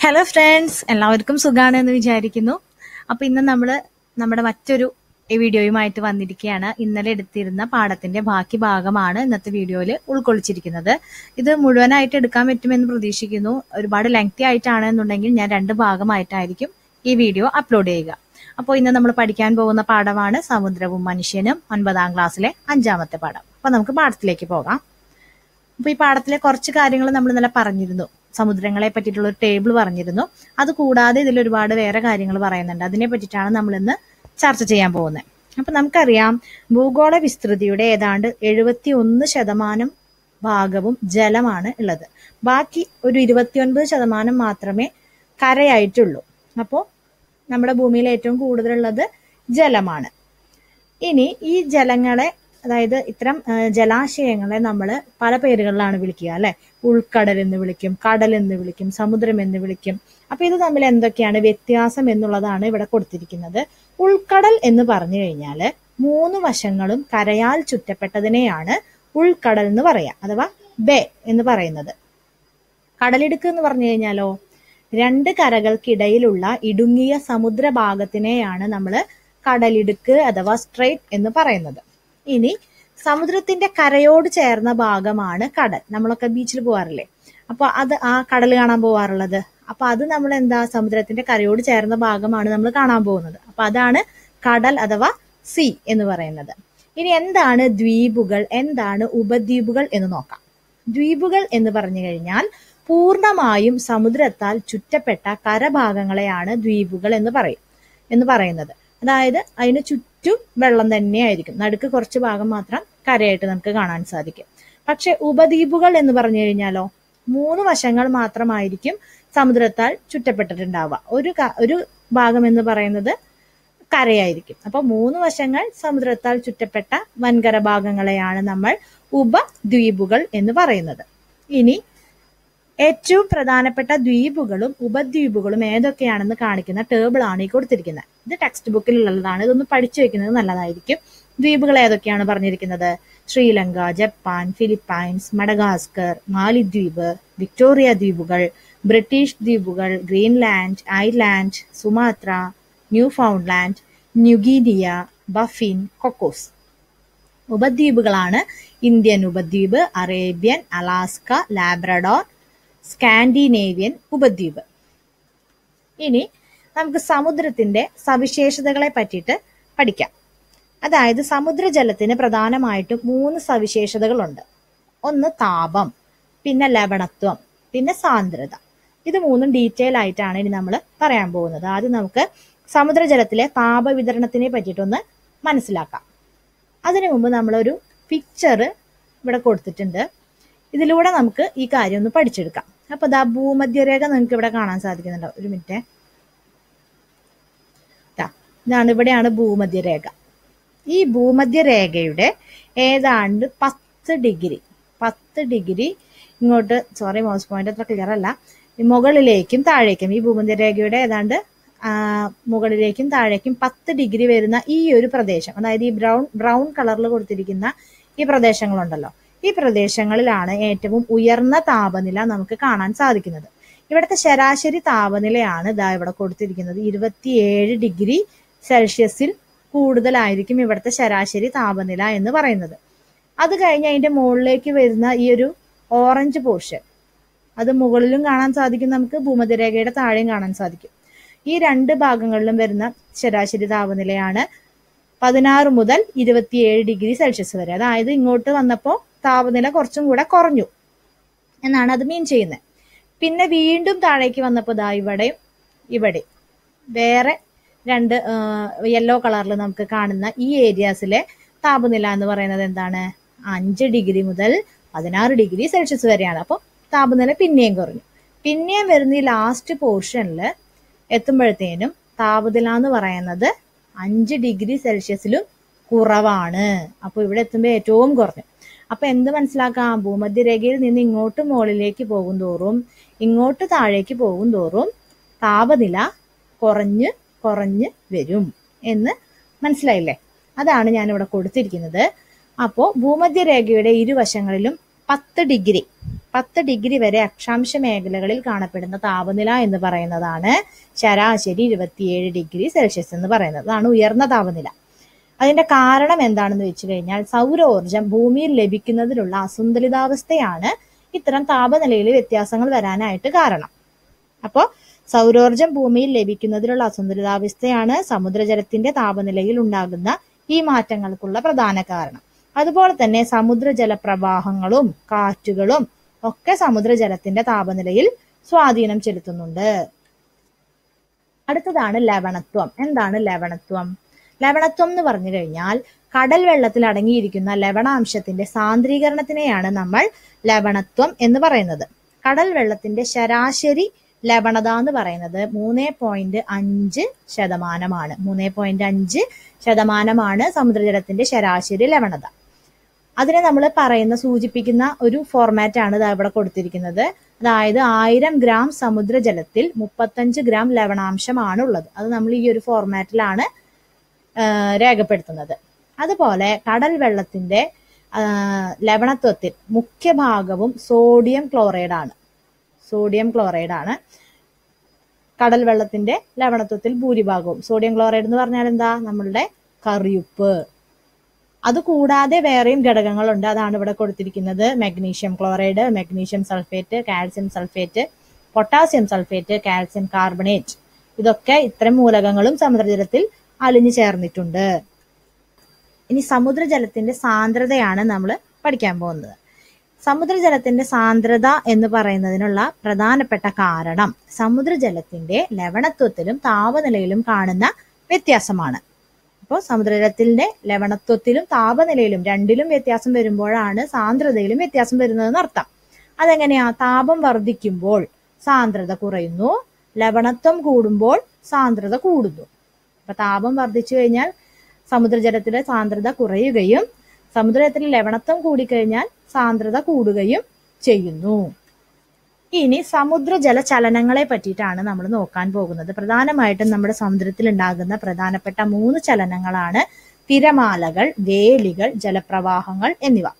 hello friends എല്ലാവർക്കും സുഖാണ് എന്ന് വിചാരിക്കുന്നു അപ്പൊ ഇന്ന് നമ്മൾ നമ്മുടെ മറ്റൊരു വീഡിയോയുമായിട്ട് വന്നിരിക്കുകയാണ് ഇന്നലെ എടുത്തിരുന്ന പാഠത്തിന്റെ ബാക്കി ഭാഗമാണ് ഇന്നത്തെ വീഡിയോയിൽ ഉൾക്കൊള്ളിച്ചിരിക്കുന്നത് ഇത് മുഴുവനായിട്ട് എടുക്കാൻ പറ്റുമെന്ന് പ്രതീക്ഷിക്കുന്നു ഒരുപാട് ലെങ്തി ആയിട്ടാണെന്നുണ്ടെങ്കിൽ ഞാൻ രണ്ട് ഭാഗമായിട്ടായിരിക്കും ഈ വീഡിയോ അപ്ലോഡ് ചെയ്യുക അപ്പോൾ ഇന്ന് നമ്മൾ പഠിക്കാൻ പോകുന്ന പാഠമാണ് സമുദ്രവും മനുഷ്യനും ഒൻപതാം ക്ലാസ്സിലെ അഞ്ചാമത്തെ പാഠം അപ്പൊ നമുക്ക് പാഠത്തിലേക്ക് പോകാം അപ്പൊ ഈ പാഠത്തിലെ കുറച്ച് കാര്യങ്ങൾ നമ്മൾ ഇന്നലെ പറഞ്ഞിരുന്നു സമുദ്രങ്ങളെ പറ്റിയിട്ടുള്ള ഒരു ടേബിൾ പറഞ്ഞിരുന്നു അത് കൂടാതെ ഇതിൽ ഒരുപാട് വേറെ കാര്യങ്ങൾ പറയുന്നുണ്ട് അതിനെ പറ്റിയിട്ടാണ് നമ്മൾ ഇന്ന് ചർച്ച ചെയ്യാൻ പോകുന്നത് അപ്പൊ നമുക്കറിയാം ഭൂഗോള വിസ്തൃതിയുടെ ഏതാണ്ട് എഴുപത്തി ഒന്ന് ശതമാനം ഭാഗവും ജലമാണ് ഉള്ളത് ബാക്കി ഒരു ഇരുപത്തിയൊൻപത് ശതമാനം മാത്രമേ കരയായിട്ടുള്ളൂ അപ്പോൾ നമ്മുടെ ഭൂമിയിൽ ഏറ്റവും കൂടുതലുള്ളത് ജലമാണ് ഇനി ഈ ജലങ്ങളെ അതായത് ഇത്തരം ആ, ജലാശയങ്ങളെ നമ്മൾ പല പേരുകളിലാണ് വിളിക്കുക അല്ലെ ഉൾക്കടൽ എന്ന് വിളിക്കും കടൽ എന്ന് വിളിക്കും സമുദ്രം എന്ന് വിളിക്കും അപ്പൊ ഇത് തമ്മിൽ എന്തൊക്കെയാണ് വ്യത്യാസം എന്നുള്ളതാണ് ഇവിടെ കൊടുത്തിരിക്കുന്നത് ഉൾക്കടൽ എന്ന് പറഞ്ഞു കഴിഞ്ഞാൽ മൂന്ന് വശങ്ങളും കരയാൽ ചുറ്റപ്പെട്ടതിനെയാണ് ഉൾക്കടൽ എന്ന് പറയാ അഥവാ ബേ എന്ന് പറയുന്നത് കടലിടുക്ക് എന്ന് പറഞ്ഞു കഴിഞ്ഞാലോ രണ്ട് കരകൾക്കിടയിലുള്ള ഇടുങ്ങിയ സമുദ്രഭാഗത്തിനെയാണ് നമ്മൾ കടലിടുക്ക് അഥവാ സ്ട്രേറ്റ് എന്ന് പറയുന്നത് ഇനി സമുദ്രത്തിന്റെ കരയോട് ചേർന്ന ഭാഗമാണ് കടൽ നമ്മളൊക്കെ ബീച്ചിൽ പോവാറില്ലേ അപ്പൊ അത് ആ കടൽ കാണാൻ പോവാറുള്ളത് അപ്പൊ അത് നമ്മൾ എന്താ സമുദ്രത്തിന്റെ കരയോട് ചേർന്ന ഭാഗമാണ് നമ്മൾ കാണാൻ പോകുന്നത് അപ്പൊ അതാണ് കടൽ അഥവാ സി എന്ന് പറയുന്നത് ഇനി എന്താണ് ദ്വീപുകൾ എന്താണ് ഉപദ്വീപുകൾ എന്ന് നോക്കാം ദ്വീപുകൾ എന്ന് പറഞ്ഞു കഴിഞ്ഞാൽ പൂർണ്ണമായും സമുദ്രത്താൽ ചുറ്റപ്പെട്ട കരഭാഗങ്ങളെയാണ് ദ്വീപുകൾ എന്ന് പറയും എന്ന് പറയുന്നത് അതായത് അതിന് ചുറ്റും വെള്ളം തന്നെയായിരിക്കും നടുക്ക് കുറച്ച് ഭാഗം മാത്രം കരയായിട്ട് നമുക്ക് കാണാൻ സാധിക്കും പക്ഷെ ഉപദ്വീപുകൾ എന്ന് പറഞ്ഞു കഴിഞ്ഞാലോ മൂന്ന് വശങ്ങൾ മാത്രമായിരിക്കും സമുദ്രത്താൽ ചുറ്റപ്പെട്ടിട്ടുണ്ടാവുക ഒരു ക- ഒരു ഭാഗം എന്ന് പറയുന്നത് കരയായിരിക്കും അപ്പൊ മൂന്ന് വശങ്ങൾ സമുദ്രത്താൽ ചുറ്റപ്പെട്ട വൻകര ഭാഗങ്ങളെയാണ് നമ്മൾ ഉപദ്വീപുകൾ എന്ന് പറയുന്നത് ഇനി ഏറ്റവും പ്രധാനപ്പെട്ട ദ്വീപുകളും ഉപദ്വീപുകളും ഏതൊക്കെയാണെന്ന് കാണിക്കുന്ന ടേബിൾ ആണ് ഈ കൊടുത്തിരിക്കുന്നത് ഇത് ടെക്സ്റ്റ് ബുക്കിലുള്ളതാണ് ഇതൊന്ന് പഠിച്ചു വെക്കുന്നത് നല്ലതായിരിക്കും ദ്വീപുകൾ ഏതൊക്കെയാണ് പറഞ്ഞിരിക്കുന്നത് ശ്രീലങ്ക ജപ്പാൻ ഫിലിപ്പൈൻസ് മഡഗാസ്കർ മാലിദ്വീപ് വിക്ടോറിയ ദ്വീപുകൾ ബ്രിട്ടീഷ് ദ്വീപുകൾ Greenland island Sumatra Newfoundland New Guinea Baffin Cocos ഉപദ്വീപുകളാണ് ഇന്ത്യൻ ഉപദ്വീപ് അറേബ്യൻ അലാസ്ക ലാബ്രഡോർ സ്കാൻഡിനേവിയൻ ഉപദ്വീപ് ഇനി നമുക്ക് സമുദ്രത്തിന്റെ സവിശേഷതകളെ പറ്റിയിട്ട് പഠിക്കാം അതായത് സമുദ്രജലത്തിന് പ്രധാനമായിട്ടും മൂന്ന് സവിശേഷതകളുണ്ട് ഒന്ന് താപം പിന്നെ ലവണത്വം പിന്നെ സാന്ദ്രത ഇത് മൂന്നും ഡീറ്റെയിൽ ആയിട്ടാണ് ഇനി നമ്മൾ പറയാൻ പോകുന്നത് ആദ്യം നമുക്ക് സമുദ്രജലത്തിലെ താപവിതരണത്തിനെ പറ്റിയിട്ടൊന്ന് മനസ്സിലാക്കാം അതിനു മുമ്പ് നമ്മളൊരു പിക്ചർ ഇവിടെ കൊടുത്തിട്ടുണ്ട് ഇതിലൂടെ നമുക്ക് ഈ കാര്യം ഒന്ന് പഠിച്ചെടുക്കാം അപ്പൊ ദാ ഭൂമധ്യരേഖ നിങ്ങൾക്ക് ഇവിടെ കാണാൻ സാധിക്കുന്നുണ്ടോ ഒരു മിനിറ്റ് ദാ, ഇതാണ് ഇവിടെയാണ് ഭൂമധ്യരേഖ ഈ ഭൂമധ്യരേഖയുടെ ഏതാണ്ട് പത്ത് ഡിഗ്രി പത്ത് ഡിഗ്രി ഇങ്ങോട്ട് സോറി മൗസ് പോയിന്റ് അത്ര ക്ലിയർ അല്ല ഈ മുകളിലേക്കും താഴേക്കും ഈ ഭൂമധ്യരേഖയുടെ ഏതാണ്ട് ആ, മുകളിലേക്കും താഴേക്കും പത്ത് ഡിഗ്രി വരുന്ന ഈ ഒരു പ്രദേശം അതായത് ഈ ബ്രൗൺ ബ്രൗൺ കളറിൽ കൊടുത്തിരിക്കുന്ന ഈ പ്രദേശങ്ങളുണ്ടല്ലോ ഈ പ്രദേശങ്ങളിലാണ് ഏറ്റവും ഉയർന്ന താപനില നമുക്ക് കാണാൻ സാധിക്കുന്നത് ഇവിടുത്തെ ശരാശരി താപനിലയാണ് ഇതാ ഇവിടെ കൊടുത്തിരിക്കുന്നത് ഇരുപത്തിയേഴ് ഡിഗ്രി സെൽഷ്യസിൽ കൂടുതലായിരിക്കും ഇവിടുത്തെ ശരാശരി താപനില എന്ന് പറയുന്നത് അത് കഴിഞ്ഞ് അതിന്റെ മുകളിലേക്ക് വരുന്ന ഈ ഒരു ഓറഞ്ച് പോർഷൻ അത് മുകളിലും കാണാൻ സാധിക്കും നമുക്ക് ഭൂമധ്യരേഖയുടെ താഴെയും കാണാൻ സാധിക്കും ഈ രണ്ട് ഭാഗങ്ങളിലും വരുന്ന ശരാശരി താപനിലയാണ് പതിനാറ് മുതൽ ഇരുപത്തിയേഴ് ഡിഗ്രി സെൽഷ്യസ് വരെ അതായത് ഇങ്ങോട്ട് വന്നപ്പോൾ താപനില കുറച്ചും കൂടെ കുറഞ്ഞു എന്നാണ് അത് മീൻ ചെയ്യുന്നത് പിന്നെ വീണ്ടും താഴേക്ക് വന്നപ്പോൾ ദാ ഇവിടെയും ഇവിടെ വേറെ രണ്ട് യെല്ലോ കളറിൽ നമുക്ക് കാണുന്ന ഈ ഏരിയാസിലെ താപനില എന്ന് പറയുന്നത് എന്താണ് അഞ്ച് ഡിഗ്രി മുതൽ പതിനാറ് ഡിഗ്രി സെൽഷ്യസ് വരെയാണ് അപ്പോൾ താപനില പിന്നെയും കുറഞ്ഞു പിന്നെയും വരുന്ന ഈ ലാസ്റ്റ് പോർഷനിൽ എത്തുമ്പോഴത്തേനും താപനില എന്ന് പറയുന്നത് അഞ്ച് ഡിഗ്രി സെൽഷ്യസിലും കുറവാണ് അപ്പോൾ ഇവിടെ എത്തുമ്പോൾ ഏറ്റവും കുറഞ്ഞു അപ്പൊ എന്ത് മനസ്സിലാക്കാം ഭൂമധ്യരേഖയിൽ നിന്ന് ഇങ്ങോട്ട് മുകളിലേക്ക് പോകും തോറും ഇങ്ങോട്ട് താഴേക്ക് പോകും തോറും താപനില കുറഞ്ഞ് കുറഞ്ഞ് വരും എന്ന് മനസ്സിലായില്ലേ അതാണ് ഞാൻ ഇവിടെ കൊടുത്തിരിക്കുന്നത് അപ്പോൾ ഭൂമധ്യരേഖയുടെ ഇരുവശങ്ങളിലും പത്ത് ഡിഗ്രി പത്ത് ഡിഗ്രി വരെ അക്ഷാംശ മേഖലകളിൽ കാണപ്പെടുന്ന താപനില എന്ന് പറയുന്നതാണ് ശരാശരി ഇരുപത്തിയേഴ് ഡിഗ്രി സെൽഷ്യസ് എന്ന് പറയുന്നത് അതാണ് ഉയർന്ന താപനില അതിന്റെ കാരണം എന്താണെന്ന് വെച്ച് കഴിഞ്ഞാൽ സൗരോർജം ഭൂമിയിൽ ലഭിക്കുന്നതിലുള്ള അസന്തുലിതാവസ്ഥയാണ് ഇത്തരം താപനിലയിൽ വ്യത്യാസങ്ങൾ വരാനായിട്ട് കാരണം അപ്പോൾ സൗരോർജം ഭൂമിയിൽ ലഭിക്കുന്നതിലുള്ള അസന്തുലിതാവസ്ഥയാണ് സമുദ്രജലത്തിന്റെ താപനിലയിൽ ഉണ്ടാകുന്ന ഈ മാറ്റങ്ങൾക്കുള്ള പ്രധാന കാരണം അതുപോലെ തന്നെ സമുദ്രജല പ്രവാഹങ്ങളും കാറ്റുകളും ഒക്കെ സമുദ്രജലത്തിന്റെ താപനിലയിൽ സ്വാധീനം ചെലുത്തുന്നുണ്ട് അടുത്തതാണ് ലവണത്വം എന്താണ് ലവണത്വം ലവണത്വം എന്ന് പറഞ്ഞു കഴിഞ്ഞാൽ കടൽ വെള്ളത്തിൽ അടങ്ങിയിരിക്കുന്ന ലവണാംശത്തിന്റെ സാന്ദ്രീകരണത്തിനെയാണ് നമ്മൾ ലവണത്വം എന്ന് പറയുന്നത് കടൽ വെള്ളത്തിന്റെ ശരാശരി ലവണത എന്ന് പറയുന്നത് മൂന്ന് പോയിന്റ് അഞ്ച് ശതമാനമാണ് മൂന്ന് പോയിന്റ് അഞ്ച് ശതമാനമാണ് സമുദ്രജലത്തിന്റെ ശരാശരി ലവണത അതിനെ നമ്മൾ പറയുന്ന സൂചിപ്പിക്കുന്ന ഒരു ഫോർമാറ്റ് ആണ് ഇതാ ഇവിടെ കൊടുത്തിരിക്കുന്നത് അതായത് ആയിരം ഗ്രാം സമുദ്രജലത്തിൽ മുപ്പത്തഞ്ച് ഗ്രാം ലവണാംശമാണ് ഉള്ളത് അത് നമ്മൾ ഈ ഒരു ഫോർമാറ്റിലാണ് രേഖപ്പെടുത്തുന്നത് അതുപോലെ കടൽ വെള്ളത്തിന്റെ ലവണത്വത്തിൽ മുഖ്യ ഭാഗവും സോഡിയം ക്ലോറൈഡ് ആണ് സോഡിയം ക്ലോറൈഡ് ആണ് കടൽ വെള്ളത്തിന്റെ ലവണത്വത്തിൽ ഭൂരിഭാഗവും സോഡിയം ക്ലോറൈഡ് എന്ന് പറഞ്ഞാൽ എന്താ നമ്മളുടെ കറിയുപ്പ് അത് കൂടാതെ വേറെയും ഘടകങ്ങളുണ്ട് അതാണ് ഇവിടെ കൊടുത്തിരിക്കുന്നത് magnesium chloride magnesium sulphate calcium sulphate potassium sulphate calcium carbonate ഇതൊക്കെ ഇത്തരം മൂലകങ്ങളും സമുദ്രജലത്തിൽ അലിഞ്ഞു ചേർന്നിട്ടുണ്ട് ഇനി സമുദ്രജലത്തിന്റെ സാന്ദ്രതയാണ് നമ്മൾ പഠിക്കാൻ പോകുന്നത് സമുദ്രജലത്തിന്റെ സാന്ദ്രത എന്ന് പറയുന്നതിനുള്ള പ്രധാനപ്പെട്ട കാരണം സമുദ്രജലത്തിന്റെ ലവണത്വത്തിലും താപനിലയിലും കാണുന്ന വ്യത്യാസമാണ് അപ്പോൾ സമുദ്രജലത്തിന്റെ ലവണത്വത്തിലും താപനിലയിലും രണ്ടിലും വ്യത്യാസം വരുമ്പോഴാണ് സാന്ദ്രതയിലും വ്യത്യാസം വരുന്നതെന്ന് അർത്ഥം അതെങ്ങനെയാ താപം വർദ്ധിക്കുമ്പോൾ സാന്ദ്രത കുറയുന്നു ലവണത്വം കൂടുമ്പോൾ സാന്ദ്രത കൂടുന്നു അപ്പൊ താപം വർദ്ധിച്ചു കഴിഞ്ഞാൽ സമുദ്രജലത്തിലെ സാന്ദ്രത കുറയുകയും സമുദ്രജലത്തിലെ ലവണത്വം കൂടിക്കഴിഞ്ഞാൽ സാന്ദ്രത കൂടുകയും ചെയ്യുന്നു ഇനി സമുദ്രജല ചലനങ്ങളെ പറ്റിയിട്ടാണ് നമ്മൾ നോക്കാൻ പോകുന്നത് പ്രധാനമായിട്ടും നമ്മുടെ സമുദ്രത്തിൽ ഉണ്ടാകുന്ന പ്രധാനപ്പെട്ട മൂന്ന് ചലനങ്ങളാണ് തിരമാലകൾ വേലികൾ ജലപ്രവാഹങ്ങൾ എന്നിവ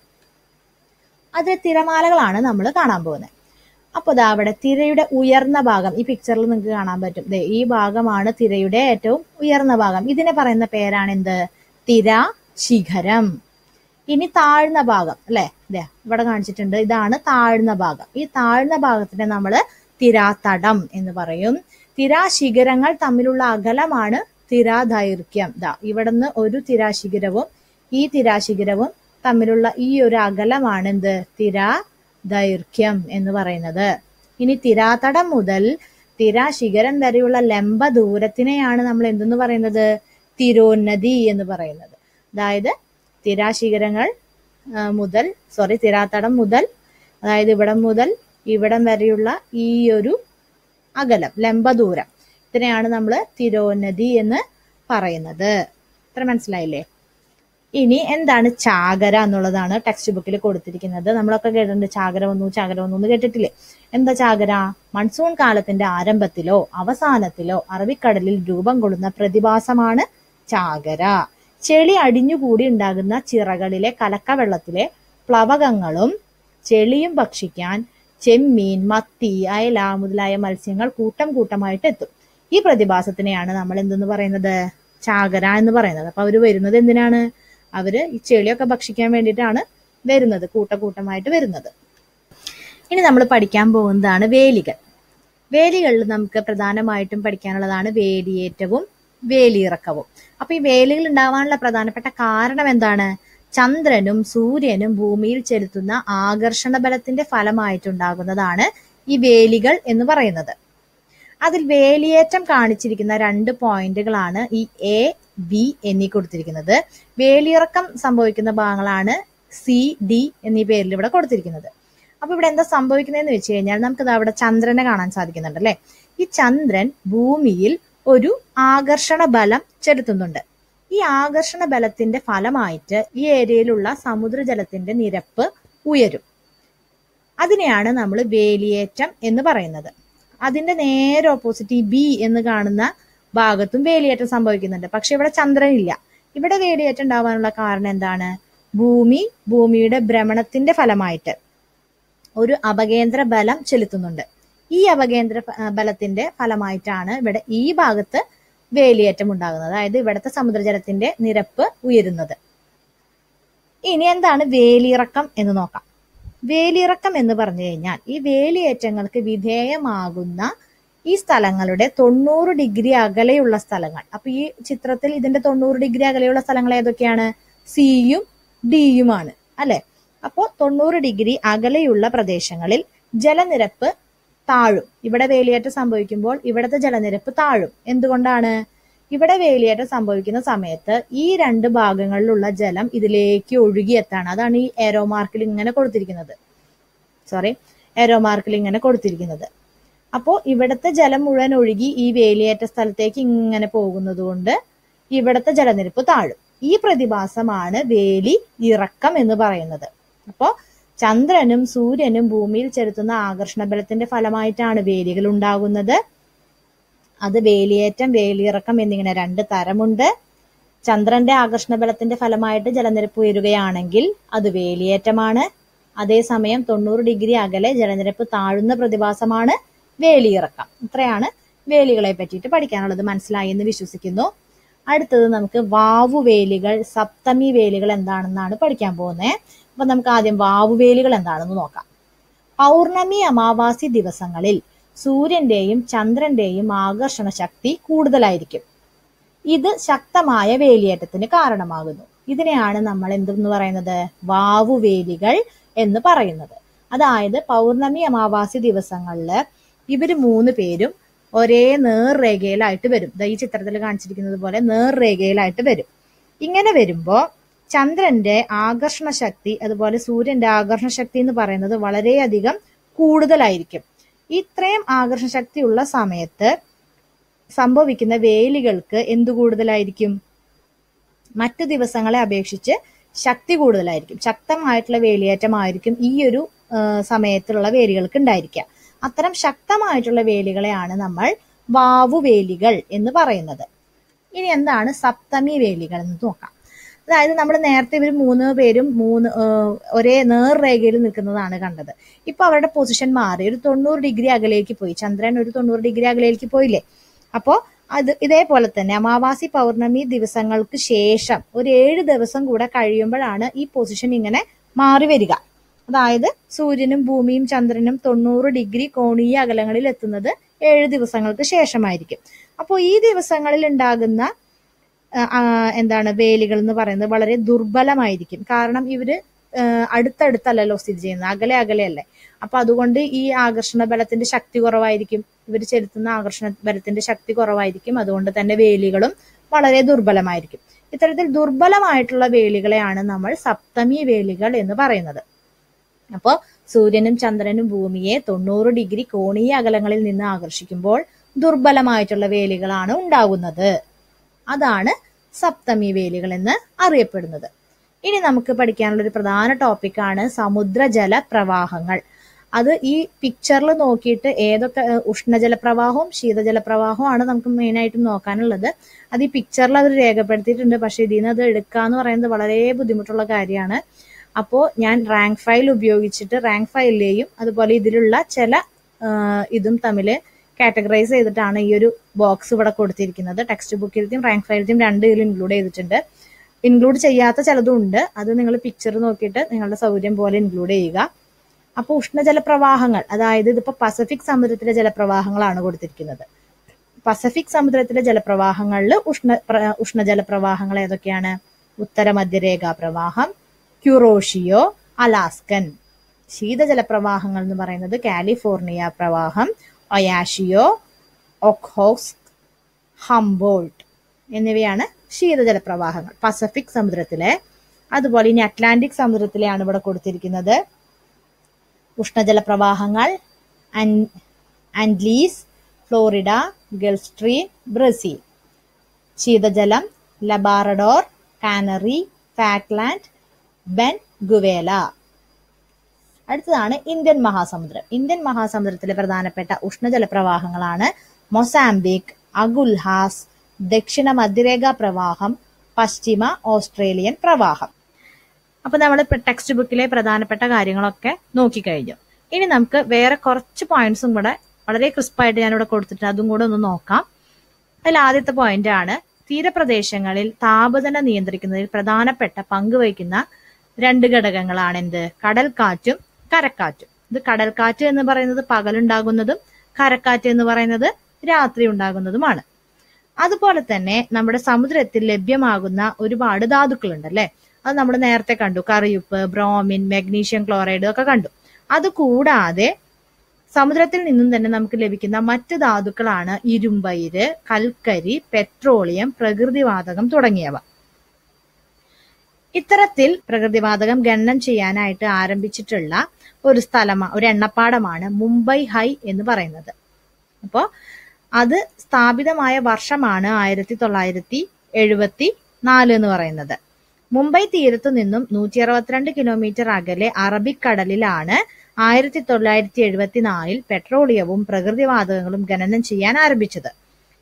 അത് തിരമാലകളാണ് നമ്മൾ കാണാൻ പോകുന്നത് അപ്പോൾ ദാ അവിടെ തിരയുടെ ഉയർന്ന ഭാഗം ഈ പിക്ചറിൽ നിങ്ങൾക്ക് കാണാൻ പറ്റും ദേ ഈ ഭാഗമാണ് തിരയുടെ ഏറ്റവും ഉയർന്ന ഭാഗം ഇതിനെ പറയുന്ന പേരാണ് എന്ത് തിര ശിഖരം ഇനി താഴ്ന്ന ഭാഗം അല്ലെ ഇതേ ഇവിടെ കാണിച്ചിട്ടുണ്ട് ഇതാണ് താഴ്ന്ന ഭാഗം ഈ താഴ്ന്ന ഭാഗത്തിനെ നമ്മൾ തിരാതടം എന്ന് പറയും തിരാശിഖരങ്ങൾ തമ്മിലുള്ള അകലമാണ് തിരാദൈർഘ്യം ദാ ഇവിടുന്ന് ഒരു തിരാശിഖരവും ഈ തിരാശിഖരവും തമ്മിലുള്ള ഈ ഒരു അകലമാണ് എന്ത് തിരാ ദൈർഘ്യം എന്ന് പറയുന്നത് ഇനി തിരാതടം മുതൽ തിരാശിഖരം വരെയുള്ള ലംബ ദൂരത്തിനെയാണ് നമ്മൾ എന്തെന്ന് പറയുന്നത് തിരോന്നതി എന്ന് പറയുന്നത് അതായത് തിരാശിഖരങ്ങൾ മുതൽ സോറി തിരാത്തടം മുതൽ അതായത് ഇവിടം മുതൽ ഇവിടം വരെയുള്ള ഈ ഒരു അകലം ലംബദൂരം ഇതിനെയാണ് നമ്മൾ തിരോന്നതി എന്ന് പറയുന്നത് ഇത്ര മനസ്സിലായില്ലേ ഇനി എന്താണ് ചാകര എന്നുള്ളതാണ് ടെക്സ്റ്റ് ബുക്കിൽ കൊടുത്തിരിക്കുന്നത് നമ്മളൊക്കെ കേട്ടിട്ടുണ്ട് ചാകര വന്നു ചാകര വന്നു എന്ന് കേട്ടിട്ടില്ലേ എന്താ ചാകര മൺസൂൺ കാലത്തിന്റെ ആരംഭത്തിലോ അവസാനത്തിലോ അറബിക്കടലിൽ രൂപം കൊള്ളുന്ന പ്രതിഭാസമാണ് ചാകര ചെളി അടിഞ്ഞുകൂടി ഉണ്ടാകുന്ന ചിറകളിലെ കലക്കവെള്ളത്തിലെ പ്ലവകങ്ങളും ചെളിയും ഭക്ഷിക്കാൻ ചെമ്മീൻ മത്തി അയല മുതലായ മത്സ്യങ്ങൾ കൂട്ടം കൂട്ടമായിട്ട് എത്തും ഈ പ്രതിഭാസത്തിനെയാണ് നമ്മൾ എന്തെന്ന് പറയുന്നത് ചാകര എന്ന് പറയുന്നത് അപ്പൊ അവര് വരുന്നത് എന്തിനാണ് അവര് ഈ ചെളിയൊക്കെ ഭക്ഷിക്കാൻ വേണ്ടിയിട്ടാണ് വരുന്നത് കൂട്ടക്കൂട്ടമായിട്ട് വരുന്നത് ഇനി നമ്മൾ പഠിക്കാൻ പോകുന്നതാണ് വേലികൾ വേലികളിൽ നമുക്ക് പ്രധാനമായിട്ടും പഠിക്കാനുള്ളതാണ് വേലിയേറ്റവും വേലിയിറക്കവും അപ്പൊ ഈ വേലികൾ ഉണ്ടാവാനുള്ള പ്രധാനപ്പെട്ട കാരണം എന്താണ് ചന്ദ്രനും സൂര്യനും ഭൂമിയിൽ ചെലുത്തുന്ന ആകർഷണ ബലത്തിന്റെ ഫലമായിട്ടുണ്ടാകുന്നതാണ് ഈ വേലികൾ എന്ന് പറയുന്നത് അതിൽ വേലിയേറ്റം കാണിച്ചിരിക്കുന്ന രണ്ട് പോയിന്റുകളാണ് ഈ എ ബി എന്നീ കൊടുത്തിരിക്കുന്നത് വേലിയിറക്കം സംഭവിക്കുന്ന ഭാഗങ്ങളാണ് സി ഡി എന്നീ പേരിൽ ഇവിടെ കൊടുത്തിരിക്കുന്നത് അപ്പൊ ഇവിടെ എന്താ സംഭവിക്കുന്നതെന്ന് വെച്ച് കഴിഞ്ഞാൽ നമുക്കിത് അവിടെ ചന്ദ്രനെ കാണാൻ സാധിക്കുന്നുണ്ട് അല്ലെ ഈ ചന്ദ്രൻ ഭൂമിയിൽ ഒരു ആകർഷണ ബലം ചെലുത്തുന്നുണ്ട് ഈ ആകർഷണ ബലത്തിന്റെ ഫലമായിട്ട് ഈ ഏരിയയിലുള്ള സമുദ്രജലത്തിന്റെ നിരപ്പ് ഉയരും അതിനെയാണ് നമ്മൾ വേലിയേറ്റം എന്ന് പറയുന്നത് അതിന്റെ നേരെ ഓപ്പോസിറ്റ് ഈ ബി എന്ന് കാണുന്ന ഭാഗത്തും വേലിയേറ്റം സംഭവിക്കുന്നുണ്ട് പക്ഷെ ഇവിടെ ചന്ദ്രൻ ഇല്ല ഇവിടെ വേലിയേറ്റം ഉണ്ടാവാനുള്ള കാരണം എന്താണ് ഭൂമി ഭൂമിയുടെ ഭ്രമണത്തിന്റെ ഫലമായിട്ട് ഒരു അപകേന്ദ്ര ബലം ചെലുത്തുന്നുണ്ട് ഈ അപകേന്ദ്ര ഫ- ബലത്തിന്റെ ഫലമായിട്ടാണ് ഇവിടെ ഈ ഭാഗത്ത് വേലിയേറ്റം ഉണ്ടാകുന്നത് അതായത് ഇവിടുത്തെ സമുദ്രജലത്തിന്റെ നിരപ്പ് ഉയരുന്നത് ഇനി എന്താണ് വേലിയിറക്കം എന്ന് നോക്കാം വേലിയിറക്കം എന്ന് പറഞ്ഞു കഴിഞ്ഞാൽ ഈ വേലിയേറ്റങ്ങൾക്ക് വിധേയമാകുന്ന ഈ സ്ഥലങ്ങളുടെ തൊണ്ണൂറ് ഡിഗ്രി അകലെയുള്ള സ്ഥലങ്ങൾ അപ്പൊ ഈ ചിത്രത്തിൽ ഇതിന്റെ തൊണ്ണൂറ് ഡിഗ്രി അകലെയുള്ള സ്ഥലങ്ങൾ ഏതൊക്കെയാണ് സിയും ഡിയുമാണ് അല്ലെ അപ്പോൾ തൊണ്ണൂറ് ഡിഗ്രി അകലെയുള്ള പ്രദേശങ്ങളിൽ ജലനിരപ്പ് താഴും ഇവിടെ വേലിയേറ്റം സംഭവിക്കുമ്പോൾ ഇവിടുത്തെ ജലനിരപ്പ് താഴും എന്തുകൊണ്ടാണ് ഇവിടെ വേലിയേറ്റം സംഭവിക്കുന്ന സമയത്ത് ഈ രണ്ട് ഭാഗങ്ങളിലുള്ള ജലം ഇതിലേക്ക് ഒഴുകിയെത്താണ് അതാണ് ഈ ഏരോ മാർക്കിൽ ഇങ്ങനെ കൊടുത്തിരിക്കുന്നത് സോറി ഏരോ മാർക്കിൽ ഇങ്ങനെ കൊടുത്തിരിക്കുന്നത് അപ്പോൾ ഇവിടുത്തെ ജലം മുഴുവൻ ഒഴുകി ഈ വേലിയേറ്റ സ്ഥലത്തേക്ക് ഇങ്ങനെ പോകുന്നത് കൊണ്ട് ഇവിടുത്തെ ജലനിരപ്പ് താഴും ഈ പ്രതിഭാസമാണ് വേലി ഇറക്കം എന്ന് പറയുന്നത് അപ്പോൾ ചന്ദ്രനും സൂര്യനും ഭൂമിയിൽ ചെലുത്തുന്ന ആകർഷണ ബലത്തിന്റെ ഫലമായിട്ടാണ് വേലികൾ ഉണ്ടാകുന്നത് അത് വേലിയേറ്റം വേലിയിറക്കം എന്നിങ്ങനെ രണ്ട് തരമുണ്ട് ചന്ദ്രന്റെ ആകർഷണ ബലത്തിന്റെ ഫലമായിട്ട് ജലനിരപ്പ് ഉയരുകയാണെങ്കിൽ അത് വേലിയേറ്റമാണ് അതേസമയം തൊണ്ണൂറ് ഡിഗ്രി അകലെ ജലനിരപ്പ് താഴുന്ന പ്രതിഭാസമാണ് വേലിയിറക്കം ഇത്രയാണ് വേലികളെ പറ്റിയിട്ട് പഠിക്കാനുള്ളത് മനസ്സിലായി എന്ന് വിശ്വസിക്കുന്നു അടുത്തത് നമുക്ക് വാവുവേലികൾ സപ്തമി വേലികൾ എന്താണെന്നാണ് പഠിക്കാൻ പോകുന്നത് അപ്പൊ നമുക്ക് ആദ്യം വാവുവേലികൾ എന്താണെന്ന് നോക്കാം പൗർണമി അമാവാസി ദിവസങ്ങളിൽ സൂര്യന്റെയും ചന്ദ്രന്റെയും ആകർഷണ ശക്തി കൂടുതലായിരിക്കും ഇത് ശക്തമായ വേലിയേറ്റത്തിന് കാരണമാകുന്നു ഇതിനെയാണ് നമ്മൾ എന്തെന്ന് പറയുന്നത് വാവുവേലികൾ എന്ന് പറയുന്നത് അതായത് പൗർണമി അമാവാസി ദിവസങ്ങളില് ഇവര് മൂന്ന് പേരും ഒരേ നേർരേഖയിലായിട്ട് വരും ദാ ഈ ചിത്രത്തിൽ കാണിച്ചിരിക്കുന്നത് പോലെ നേർരേഖയിലായിട്ട് വരും ഇങ്ങനെ വരുമ്പോ ചന്ദ്രന്റെ ആകർഷണ ശക്തി അതുപോലെ സൂര്യന്റെ ആകർഷണ ശക്തി എന്ന് പറയുന്നത് വളരെയധികം കൂടുതലായിരിക്കും ഇത്രയും ആകർഷണ ശക്തി ഉള്ള സമയത്ത് സംഭവിക്കുന്ന വേലികൾക്ക് എന്തു കൂടുതലായിരിക്കും മറ്റു ദിവസങ്ങളെ അപേക്ഷിച്ച് ശക്തി കൂടുതലായിരിക്കും ശക്തമായിട്ടുള്ള വേലിയേറ്റമായിരിക്കും ഈ ഒരു ആ, സമയത്തുള്ള വേലികൾക്ക് ഉണ്ടായിരിക്കുക അത്തരം ശക്തമായിട്ടുള്ള വേലികളെയാണ് നമ്മൾ വാവുവേലികൾ എന്ന് പറയുന്നത് ഇനി എന്താണ് സപ്തമി വേലികൾ എന്ന് നോക്കാം അതായത് നമ്മൾ നേരത്തെ ഇവർ മൂന്ന് പേരും മൂന്ന് ആ, ഒരേ നേർരേഖയിൽ നിൽക്കുന്നതാണ് കണ്ടത് ഇപ്പൊ അവരുടെ പൊസിഷൻ മാറി ഒരു തൊണ്ണൂറ് ഡിഗ്രി അകലേക്ക് പോയി ചന്ദ്രൻ ഒരു തൊണ്ണൂറ് ഡിഗ്രി അകലേക്ക് പോയില്ലേ അപ്പോ അത് ഇതേപോലെ തന്നെ അമാവാസി പൗർണമി ദിവസങ്ങൾക്ക് ശേഷം ഒരു ഏഴ് ദിവസം കൂടെ കഴിയുമ്പോഴാണ് ഈ പൊസിഷൻ ഇങ്ങനെ മാറി വരിക അതായത് സൂര്യനും ഭൂമിയും ചന്ദ്രനും തൊണ്ണൂറ് ഡിഗ്രി കോണീയ അകലങ്ങളിൽ എത്തുന്നത് ഏഴ് ദിവസങ്ങൾക്ക് ശേഷമായിരിക്കും അപ്പോൾ ഈ ദിവസങ്ങളിൽ ഉണ്ടാകുന്ന ആ, ആ, എന്താണ് വേലികൾ എന്ന് പറയുന്നത് വളരെ ദുർബലമായിരിക്കും കാരണം ഇവര് ആ, അടുത്തടുത്തല്ലല്ലോ സ്ഥിതി ചെയ്യുന്നത് അകലെ അകലെയല്ലേ അപ്പൊ അതുകൊണ്ട് ഈ ആകർഷണ ബലത്തിന്റെ ശക്തി കുറവായിരിക്കും ഇവർ ചെലുത്തുന്ന ആകർഷണ ബലത്തിന്റെ ശക്തി കുറവായിരിക്കും അതുകൊണ്ട് തന്നെ വേലികളും വളരെ ദുർബലമായിരിക്കും ഇത്തരത്തിൽ ദുർബലമായിട്ടുള്ള വേലികളെയാണ് നമ്മൾ സപ്തമി വേലികൾ എന്ന് പറയുന്നത് അപ്പോൾ സൂര്യനും ചന്ദ്രനും ഭൂമിയെ തൊണ്ണൂറ് ഡിഗ്രി കോണീയ അകലങ്ങളിൽ നിന്ന് ആകർഷിക്കുമ്പോൾ ദുർബലമായിട്ടുള്ള വേലികളാണ് ഉണ്ടാകുന്നത് അതാണ് സപ്തമി വേലികൾ എന്ന് അറിയപ്പെടുന്നത് ഇനി നമുക്ക് പഠിക്കാനുള്ള ഒരു പ്രധാന ടോപ്പിക്കാണ് സമുദ്രജല പ്രവാഹങ്ങൾ അത് ഈ പിക്ചറിൽ നോക്കിയിട്ട് ഏതൊക്കെ ഏഹ്, ഉഷ്ണജല പ്രവാഹവും ശീതജല പ്രവാഹവും ആണ് നമുക്ക് മെയിൻ ആയിട്ടും നോക്കാനുള്ളത് അത് ഈ പിക്ചറിൽ അവർ രേഖപ്പെടുത്തിയിട്ടുണ്ട് പക്ഷെ ഇതിൽ നിന്ന് അത് എടുക്കുക എന്ന് പറയുന്നത് വളരെ ബുദ്ധിമുട്ടുള്ള കാര്യമാണ് അപ്പോൾ ഞാൻ റാങ്ക് ഫയൽ ഉപയോഗിച്ചിട്ട് റാങ്ക് ഫയലിലെയും അതുപോലെ ഇതിലുള്ള ചില ആ, ഇതും തമ്മിൽ കാറ്റഗറൈസ് ചെയ്തിട്ടാണ് ഈ ഒരു ബോക്സ് ഇവിടെ കൊടുത്തിരിക്കുന്നത് ടെക്സ്റ്റ് ബുക്കിലത്തെയും റാങ്ക് ഫയലിലത്തെയും രണ്ട് ഇതിൽ ഇൻക്ലൂഡ് ചെയ്തിട്ടുണ്ട് ഇൻക്ലൂഡ് ചെയ്യാത്ത ചിലതും ഉണ്ട് അത് നിങ്ങൾ പിക്ചർ നോക്കിയിട്ട് നിങ്ങളുടെ സൗകര്യം പോലെ ഇൻക്ലൂഡ് ചെയ്യുക അപ്പോൾ ഉഷ്ണജല പ്രവാഹങ്ങൾ അതായത് ഇതിപ്പോ പസഫിക് സമുദ്രത്തിലെ ജലപ്രവാഹങ്ങളാണ് കൊടുത്തിരിക്കുന്നത് പസഫിക് സമുദ്രത്തിലെ ജലപ്രവാഹങ്ങളിൽ ഉഷ്ണ പ്ര- ഉഷ്ണജല പ്രവാഹങ്ങൾ ഏതൊക്കെയാണ് ഉത്തര മധ്യരേഖാ പ്രവാഹം ക്യൂറോഷിയോ അലാസ്കൻ ശീതജല പ്രവാഹങ്ങൾ എന്ന് പറയുന്നത് കാലിഫോർണിയ പ്രവാഹം ഒയാഷിയോ ഒഖോസ് ഹംബോൾട്ട് എന്നിവയാണ് ശീതജല പ്രവാഹങ്ങൾ പസഫിക് സമുദ്രത്തിലെ അതുപോലെ ഇനി അറ്റ്ലാന്റിക് സമുദ്രത്തിലെയാണ് ഇവിടെ കൊടുത്തിരിക്കുന്നത് ഉഷ്ണജല പ്രവാഹങ്ങൾ അൻ- Antilles Florida Gulf Stream Brazil ശീതജലം Labrador Canary Falkland Benguela അടുത്തതാണ് ഇന്ത്യൻ മഹാസമുദ്രം ഇന്ത്യൻ മഹാസമുദ്രത്തിലെ പ്രധാനപ്പെട്ട ഉഷ്ണജല പ്രവാഹങ്ങളാണ് മൊസാംബിക് അഗുൽഹാസ് ദക്ഷിണ മധ്യരേഖാ പ്രവാഹം പശ്ചിമ ഓസ്ട്രേലിയൻ പ്രവാഹം അപ്പൊ നമ്മൾ ടെക്സ്റ്റ് ബുക്കിലെ പ്രധാനപ്പെട്ട കാര്യങ്ങളൊക്കെ നോക്കിക്കഴിഞ്ഞു ഇനി നമുക്ക് വേറെ കുറച്ച് പോയിന്റ്സും കൂടെ വളരെ ക്രിസ്പായിട്ട് ഞാനിവിടെ കൊടുത്തിട്ട് അതും കൂടെ ഒന്ന് നോക്കാം അതിൽ ആദ്യത്തെ പോയിന്റ് ആണ് തീരപ്രദേശങ്ങളിൽ താപനില നിയന്ത്രിക്കുന്നതിൽ പ്രധാനപ്പെട്ട പങ്ക് വഹിക്കുന്ന രണ്ട് ഘടകങ്ങളാണ് എന്ത് കടൽക്കാറ്റും കരക്കാറ്റും ഇത് കടൽക്കാറ്റ് എന്ന് പറയുന്നത് പകലുണ്ടാകുന്നതും കരക്കാറ്റ് എന്ന് പറയുന്നത് രാത്രി ഉണ്ടാകുന്നതുമാണ് അതുപോലെ തന്നെ നമ്മുടെ സമുദ്രത്തിൽ ലഭ്യമാകുന്ന ഒരുപാട് ധാതുക്കളുണ്ട് അല്ലെ അത് നമ്മൾ നേരത്തെ കണ്ടു കറിയുപ്പ് ബ്രോമിൻ മെഗ്നീഷ്യം ക്ലോറൈഡ് ഒക്കെ കണ്ടു അത് കൂടാതെ സമുദ്രത്തിൽ നിന്നും തന്നെ നമുക്ക് ലഭിക്കുന്ന മറ്റ് ധാതുക്കളാണ് ഇരുമ്പയിര് കൽക്കരി പെട്രോളിയം പ്രകൃതിവാതകം തുടങ്ങിയവ ഇത്തരത്തിൽ പ്രകൃതിവാതകം ഗണനം ചെയ്യാനായിട്ട് ആരംഭിച്ചിട്ടുള്ള ഒരു സ്ഥലമാണ് ഒരു എണ്ണപ്പാടമാണ് മുംബൈ ഹൈ എന്ന് പറയുന്നത് അപ്പോ അത് സ്ഥാപിതമായ വർഷമാണ് ആയിരത്തി തൊള്ളായിരത്തി എഴുപത്തി നാല് എന്ന് പറയുന്നത് മുംബൈ തീരത്തു നിന്നും നൂറ്റി അറുപത്തിരണ്ട് കിലോമീറ്റർ അകലെ അറബിക്കടലിലാണ് ആയിരത്തി തൊള്ളായിരത്തി എഴുപത്തിനാലിൽ പെട്രോളിയവും പ്രകൃതിവാതകങ്ങളും ഖനനം ചെയ്യാൻ ആരംഭിച്ചത്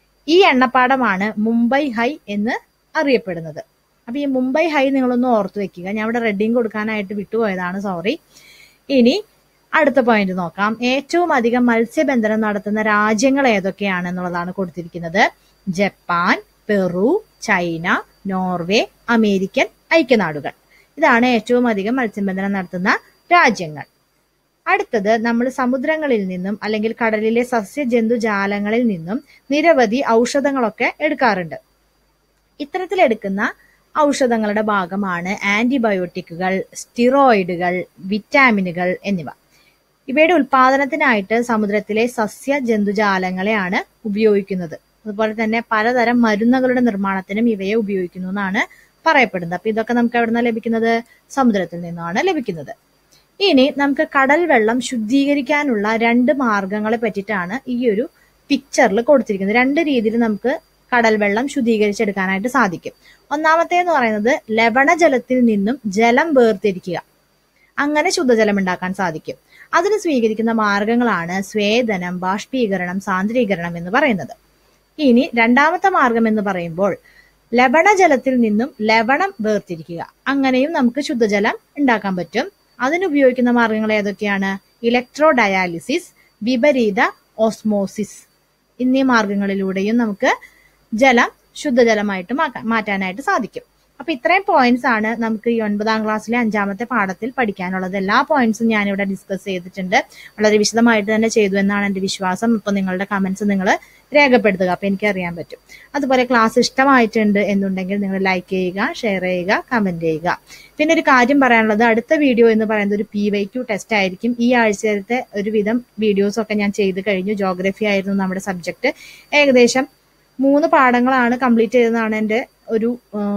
ഈ എണ്ണപ്പാടമാണ് മുംബൈ ഹൈ എന്ന് അറിയപ്പെടുന്നത് അപ്പൊ ഈ മുംബൈ ഹൈ നിങ്ങളൊന്ന് ഓർത്തു വെക്കുക ഞാൻ ഇവിടെ റെഡിങ് കൊടുക്കാനായിട്ട് വിട്ടുപോയതാണ് സോറി ഇനി അടുത്ത പോയിന്റ് നോക്കാം ഏറ്റവും അധികം മത്സ്യബന്ധനം നടത്തുന്ന രാജ്യങ്ങൾ ഏതൊക്കെയാണ് എന്നുള്ളതാണ് കൊടുത്തിരിക്കുന്നത് Japan Peru China Norway American ഐക്യനാടുകൾ ഇതാണ് ഏറ്റവും അധികം മത്സ്യബന്ധനം നടത്തുന്ന രാജ്യങ്ങൾ അടുത്തത് നമ്മൾ സമുദ്രങ്ങളിൽ നിന്നും അല്ലെങ്കിൽ കടലിലെ സസ്യജന്തുജാലങ്ങളിൽ നിന്നും നിരവധി ഔഷധങ്ങളൊക്കെ എടുക്കാറുണ്ട് ഇത്തരത്തിൽ എടുക്കുന്ന ഔഷധങ്ങളുടെ ഭാഗമാണ് ആന്റിബയോട്ടിക്കുകൾ സ്റ്റിറോയിഡുകൾ വിറ്റാമിനുകൾ എന്നിവ ഇവയുടെ ഉൽപാദനത്തിനായിട്ട് സമുദ്രത്തിലെ സസ്യ ജന്തുജാലങ്ങളെയാണ് ഉപയോഗിക്കുന്നത് അതുപോലെ തന്നെ പലതരം മരുന്നുകളുടെ നിർമ്മാണത്തിനും ഇവയെ ഉപയോഗിക്കുന്നു എന്നാണ് പറയപ്പെടുന്നത് അപ്പൊ ഇതൊക്കെ നമുക്ക് എവിടെ നിന്നാണ് ലഭിക്കുന്നത് സമുദ്രത്തിൽ നിന്നാണ് ലഭിക്കുന്നത് ഇനി നമുക്ക് കടൽ വെള്ളം ശുദ്ധീകരിക്കാനുള്ള രണ്ട് മാർഗങ്ങളെ പറ്റിയിട്ടാണ് ഈ ഒരു പിക്ചറിൽ കൊടുത്തിരിക്കുന്നത് രണ്ട് രീതിയിൽ നമുക്ക് കടൽ വെള്ളം ശുദ്ധീകരിച്ചെടുക്കാനായിട്ട് സാധിക്കും ഒന്നാമത്തേന്ന് പറയുന്നത് ലവണജലത്തിൽ നിന്നും ജലം വേർതിരിക്കുക അങ്ങനെ ശുദ്ധജലം ഉണ്ടാക്കാൻ സാധിക്കും അതിന് സ്വീകരിക്കുന്ന മാർഗങ്ങളാണ് സ്വേദനം ബാഷ്പീകരണം സാന്ദ്രീകരണം എന്ന് പറയുന്നത് ഇനി രണ്ടാമത്തെ മാർഗം എന്ന് പറയുമ്പോൾ ലവണജലത്തിൽ നിന്നും ലവണം വേർതിരിക്കുക അങ്ങനെയും നമുക്ക് ശുദ്ധജലം ഉണ്ടാക്കാൻ പറ്റും അതിനുപയോഗിക്കുന്ന മാർഗങ്ങൾ ഏതൊക്കെയാണ് ഇലക്ട്രോ ഡയാലിസിസ് വിപരീത ഓസ്മോസിസ് എന്നീ മാർഗങ്ങളിലൂടെയും നമുക്ക് ജലം ശുദ്ധജലമായിട്ട് മാറ്റാനായിട്ട് സാധിക്കും അപ്പൊ ഇത്രയും പോയിന്റ്സ് ആണ് നമുക്ക് ഈ ഒൻപതാം ക്ലാസ്സിലെ അഞ്ചാമത്തെ പാഠത്തിൽ പഠിക്കാനുള്ളത് എല്ലാ പോയിന്റ്സും ഞാനിവിടെ ഡിസ്കസ് ചെയ്തിട്ടുണ്ട് വളരെ വിശദമായിട്ട് തന്നെ ചെയ്തു എന്നാണ് എന്റെ വിശ്വാസം ഇപ്പൊ നിങ്ങളുടെ കമന്റ്സ് നിങ്ങൾ രേഖപ്പെടുത്തുക അപ്പൊ എനിക്ക് അറിയാൻ പറ്റും അതുപോലെ ക്ലാസ് ഇഷ്ടമായിട്ടുണ്ട് എന്നുണ്ടെങ്കിൽ നിങ്ങൾ ലൈക്ക് ചെയ്യുക ഷെയർ ചെയ്യുക കമന്റ് ചെയ്യുക പിന്നെ ഒരു കാര്യം പറയാനുള്ളത് അടുത്ത വീഡിയോ എന്ന് പറയുന്നത് ഒരു പി വൈ ക്യു ടെസ്റ്റ് ആയിരിക്കും ഈ ആഴ്ചത്തെ ഒരുവിധം വീഡിയോസ് ഒക്കെ ഞാൻ ചെയ്ത് കഴിഞ്ഞു ജോഗ്രഫി ആയിരുന്നു നമ്മുടെ സബ്ജക്ട് ഏകദേശം മൂന്ന് പാഠങ്ങളാണ് കംപ്ലീറ്റ് ചെയ്തതാണ് എൻ്റെ ഒരു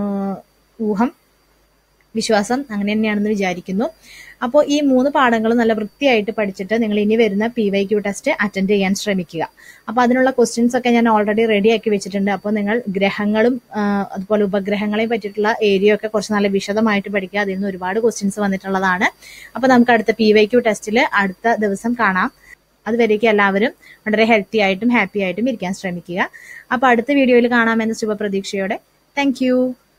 ഊഹം വിശ്വാസം അങ്ങനെ തന്നെയാണെന്ന് വിചാരിക്കുന്നു അപ്പോൾ ഈ മൂന്ന് പാഠങ്ങൾ നല്ല വൃത്തിയായിട്ട് പഠിച്ചിട്ട് നിങ്ങൾ ഇനി വരുന്ന P Y Q test attend ചെയ്യാൻ ശ്രമിക്കുക അപ്പോൾ അതിനുള്ള ക്വസ്റ്റ്യൻസ് ഒക്കെ ഞാൻ ഓൾറെഡി റെഡി ആക്കി വെച്ചിട്ടുണ്ട് അപ്പോൾ നിങ്ങൾ ഗ്രഹങ്ങളും അതുപോലെ ഉപഗ്രഹങ്ങളെയും പറ്റിയിട്ടുള്ള ഏരിയ ഒക്കെ കുറച്ച് നല്ല വിശദമായിട്ട് പഠിക്കുക അതിൽ നിന്ന് ഒരുപാട് ക്വസ്റ്റ്യൻസ് വന്നിട്ടുള്ളതാണ് അപ്പോൾ നമുക്ക് അടുത്ത പി വൈ ക്യു ടെസ്റ്റിൽ അടുത്ത ദിവസം കാണാം അതുവരേക്കും എല്ലാവരും വളരെ ഹെൽത്തി ആയിട്ടും ഹാപ്പി ആയിട്ടും ഇരിക്കാൻ ശ്രമിക്കുക അപ്പോൾ അടുത്ത വീഡിയോയിൽ കാണാമെന്ന ശുഭപ്രതീക്ഷയോടെ താങ്ക്